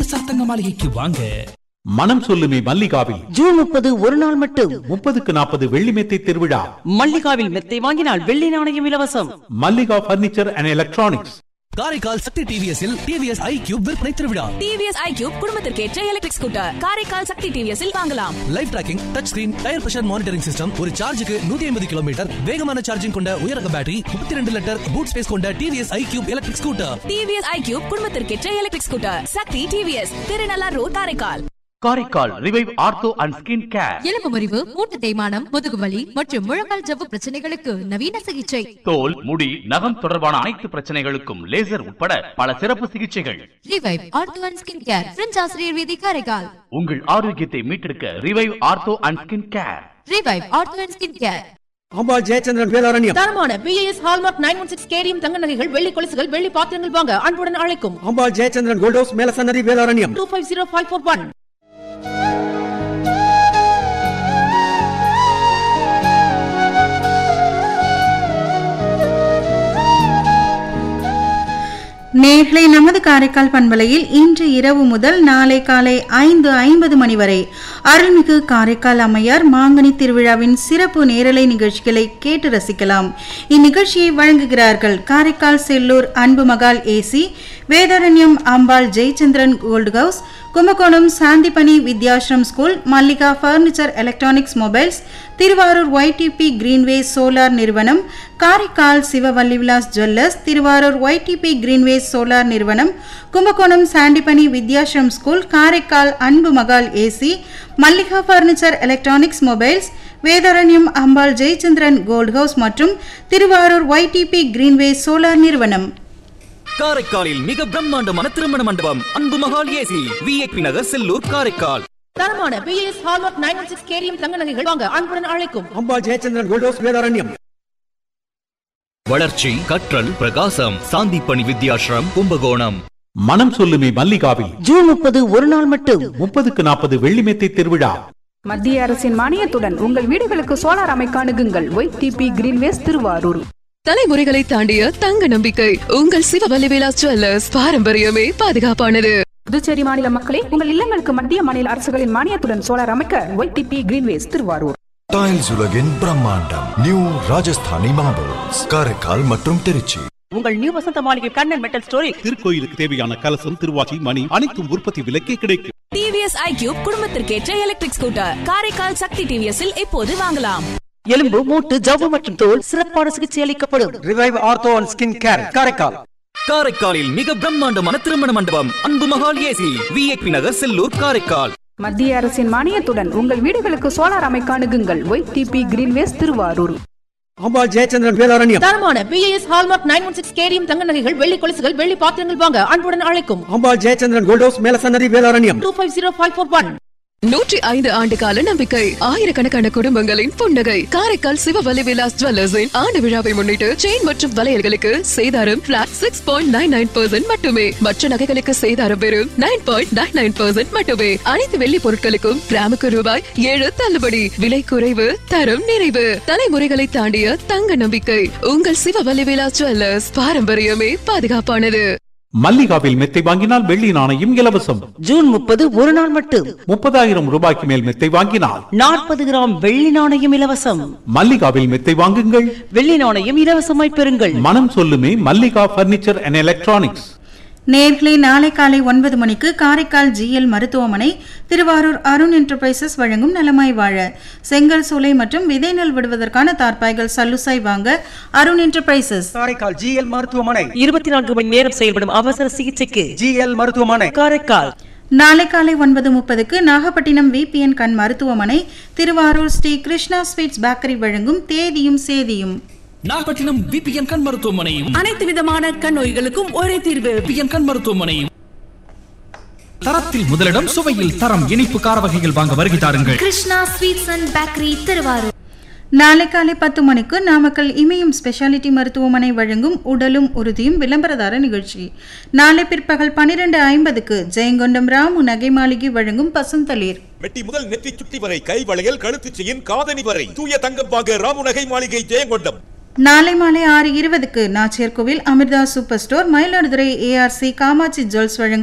PSR தங்க மாளிகைக்கு வாங்க மனம் சொல்லுமே மல்லிகாவில் ஜூன் முப்பது ஒரு நாள் மட்டும் முப்பதுக்கு நாற்பது வெள்ளி மெத்தை திருவிழா மல்லிகாவில் மெத்தை வாங்கினால் வெள்ளி நாணயம் இலவசம் Mallika furniture and electronics Karaikal Sakthi டிவிஎஸ்ஸில் டிவிஎஸ் ஐ கியூப் விற்பனை திருவிழா டிவிஎஸ் ஐக்யூப் குடும்பத்திற்கேற்ற எலக்ட்ரிக் ஸ்கூட்டர் காரைக்கால் சக்தி டிவிஎஸ்ஸில் வாங்கலாம் live tracking touch screen tyre pressure monitoring system ஒரு சார்ஜுக்கு நூத்தி ஐம்பது கிலோமீட்டர் வேகமான சார்ஜிங் கொண்ட உயரக பேட்டரி முப்பத்தி ரெண்டு லிட்டர் பூட் ஸ்பேஸ் கொண்ட TVS iQube electric scooter TVS iQube குடும்பத்திற்கேற்ற electric scooter Sakthi TVS Thirunallar road Karaikal Karaikal revive ortho and skin care எலும்பு முறிவு மூட்டு தேய்மானம் முதுகுவலி மற்றும் முழங்கால் ஜவ்வு பிரச்சனைகளுக்கு நவீன சிகிச்சை தோல் முடி நகம் தொடர்பான அனைத்து பிரச்சனைகளுக்கும் லேசர் உட்பட பல சிறப்பு சிகிச்சைகள் revive ortho and skin care French ஆசிரியர் வீதி காரைக்கால் உங்கள் ஆரோக்கியத்தை மீட்டெடுக்க revive ortho and skin care revive ortho and skin care Ambal Jayachandran Vedaranyam தரமான BIS hallmark nine one six கேரியம் தங்க நகைகள் வெள்ளி கொலுசுகள் வெள்ளி பாத்திரங்கள் வாங்க அன்புடன் அழைக்கும் Ambal Jayachandran gold house Melasannathi Vedaranyam two five zero five four one நேர்களை நமது காரைக்கால் பண்பலையில் இன்று இரவு முதல் நாளை காலை ஐந்து ஐம்பது மணி வரை அருள்மிகு காரைக்கால் அம்மையார் மாங்கனி திருவிழாவின் சிறப்பு நேரலை நிகழ்ச்சிகளை கேட்டு ரசிக்கலாம் இந்நிகழ்ச்சியை வழங்குகிறார்கள் Karaikal Sellur Anbu Mahal AC Vedaranyam Ambal Jayachandran gold house Kumbakonam Sandipani Vidyashram school Mallika furniture electronics mobiles Thiruvarur YDP greenway solar நிறுவனம் Karaikal Sivavalli Vilas jewellers Thiruvarur YDP greenway solar நிறுவனம் Kumbakonam Sandipani Vidyashram school Karaikal Anbu Mahal AC Mallika furniture electronics mobiles Vedaranyam Ambal Jayachandran gold house மற்றும் திருவாரூர் ஒய்டிபி கிரீன்வே சோலார் நிறுவனம் காரைக்காலில் மிக பிரம்மாண்டமான திருமண மண்டபம் அன்பு மகால் ஏசி விஐபி நகர் செல்லூர் காரைக்கால் தரமான BIS hallmark nine one six கேரியம் தங்க நகைகள் வாங்க அன்புடன் அழைக்கும் அம்பாள் ஜெயச்சந்திரன் கோல்ட் ஹவுஸ் வேதாரண்யம் வளர்ச்சி கற்றல் பிரகாசம் சாந்திப்பணி வித்யாஸ்ரம் கும்பகோணம் மனம் சொல்லுமே மல்லிகாவில் ஜூன் முப்பது ஒரு நாள் மட்டும் முப்பதுக்கு நாற்பது வெள்ளி மெத்தை திருவிழா மத்திய அரசின் மானியத்துடன் உங்கள் வீடுகளுக்கு சோலார் அமைக்க அணுகுங்கள் ஒய் டிபி கிரீன்வேஸ் திருவாரூர் தலைமுறைகளை தாண்டிய தங்க நம்பிக்கை உங்கள் சிவவல்லி விலாஸ் ஜுவல்லர்ஸ் பாரம்பரியமே பாதுகாப்பானது புதுச்சேரி மாநில மக்களே உங்கள் இல்லங்களுக்கு மத்திய மாநில அரசுகளின் மானியத்துடன் சோலார் அமைக்க Y DP greenways Thiruvarur tiles உலகின் பிரம்மாண்டம் நியூ ராஜஸ்தானி மார்பிள்ஸ் காரைக்கால் மற்றும் திருச்சி உங்கள் நியூ வசந்த மாளிகை கண்ணன் மெட்டல் ஸ்டோரி திருக்கோயிலுக்கு தேவையான கலசம் திருவாச்சி மணி அனைத்தும் உற்பத்தி விலைக்கே கிடைக்கும் டிவிஎஸ் ஐக்யூப் குடும்பத்திற்கேற்ற எலக்ட்ரிக் ஸ்கூட்டர் காரைக்கால் சக்தி டிவிஎஸ்ஸில் இப்போது வாங்கலாம் எலும்பு மூட்டு ஜவ்வு மற்றும் தோல் சிறப்பான சிகிச்சை அளிக்கப்படும் revive ortho and skin care Karaikal காரைக்காலில் மிக பிரம்மாண்டமான திருமண மண்டபம் அன்பு மகால் ஏசி விஐபி நகர் செல்லூர் காரைக்கால் மத்திய அரசின் மானியத்துடன் உங்கள் வீடுகளுக்கு சோலார் அமைக்க அணுகுங்கள் Y DP greenways Thiruvarur Ambal Jayachandran Vedaranyam தரமான BIS hallmark nine one six கேரியம் தங்க நகைகள் வெள்ளி கொலுசுகள் வெள்ளி பாத்திரங்கள் வாங்க அன்புடன் அழைக்கும் Ambal Jayachandran gold house Melasannathi Vedaranyam two five zero five four one நூற்றி ஐந்து ஆண்டு கால நம்பிக்கை ஆயிரக்கணக்கான குடும்பங்களின் புன்னகை காரைக்கால் சிவவல்லி விலாஸ் ஜுவல்லர்ஸின் ஆண்டு விழாவை முன்னிட்டு செயின் மற்றும் வளையல்களுக்கு சேதாரம் flat six point nine nine percent மட்டுமே மற்ற நகைகளுக்கு சேதாரம் வெறும் nine point nine nine percent மட்டுமே அனைத்து வெள்ளி பொருட்களுக்கும் கிராமுக்கு ரூபாய் ஏழு தள்ளுபடி விலை குறைவு தரம் நிறைவு தலைமுறைகளை தாண்டிய தங்க நம்பிக்கை உங்கள் சிவவல்லி விலாஸ் ஜுவல்லர்ஸ் பாரம்பரியமே பாதுகாப்பானது மல்லிகாவில் மெத்தை வாங்கினால் வெள்ளி நாணயம் இலவசம் ஜூன் முப்பது ஒரு நாள் மட்டும் முப்பதாயிரம் ரூபாய்க்கு மேல் மெத்தை வாங்கினால் நாற்பது கிராம் வெள்ளி நாணயம் இலவசம் மல்லிகாவில் மெத்தை வாங்குங்கள் வெள்ளி நாணயம் இலவசமாய் பெறுங்கள் மனம் சொல்லுமே மல்லிகா பர்னிச்சர் அண்ட் எலக்ட்ரானிக்ஸ் நேர்களை நாளை காலை ஒன்பது மணிக்கு காரைக்கால் ஜிஎல் மருத்துவமனை திருவாரூர் அருண் என்டர்பிரைசஸ் வழங்கும் நலமாய் வாழ செங்கல் சூளை மற்றும் விதை நெல் விடுவதற்கான தார்பாய்கள் சல்லுசாய் வாங்க அருண் என்டர்பிரைசஸ் காரைக்கால் ஜிஎல் மருத்துவமனை இருபத்தி நான்கு மணி நேரம் செயல்படும் அவசர சிகிச்சைக்கு ஜிஎல் மருத்துவமனை காரைக்கால் நாளை காலை ஒன்பது முப்பதுக்கு நாகப்பட்டினம் விபிஎன் கண் மருத்துவமனை திருவாரூர் ஸ்ரீ கிருஷ்ணா ஸ்வீட்ஸ் பேக்கரி வழங்கும் தேதியும் சேதியும் நாகப்பட்டினம் பிபிஎன் கண் மருத்துவமனையும் அனைத்து விதமான கண் நோய்களுக்கும் ஒரே தீர்வு பிபிஎன் கண் மருத்துவமனையும் தரத்தில் முதலிடம் சுவையில் தரம் இனிப்பு கார வகைகள் வாங்க வருகை தாருங்கள் Krishna sweets and bakery Thiruvarur நாளை காலை பத்து மணிக்கு நாமக்கல் இமயம் ஸ்பெஷாலிட்டி மருத்துவமனை வழங்கும் உடலும் உறுதியும் விளம்பரதார நிகழ்ச்சி நாளை பிற்பகல் பனிரெண்டு ஐம்பதுக்கு ஜெயங்கொண்டம் ராமு நகை மாளிகை வழங்கும் பசுந்தளிர் மெட்டி முதல் நெற்றி சுட்டி வரை கை வளையல் கழுத்து செயின் காதணி வரை தூய தங்கம் வாங்க ராமு நகை மாளிகை ஜெயங்கொண்டம் நாளை மாலை ஆறு இருபதுக்கு Nachiyar Kovil Amirtha super store Mayiladuthurai ARC Kamatchi jewels வழங்கும்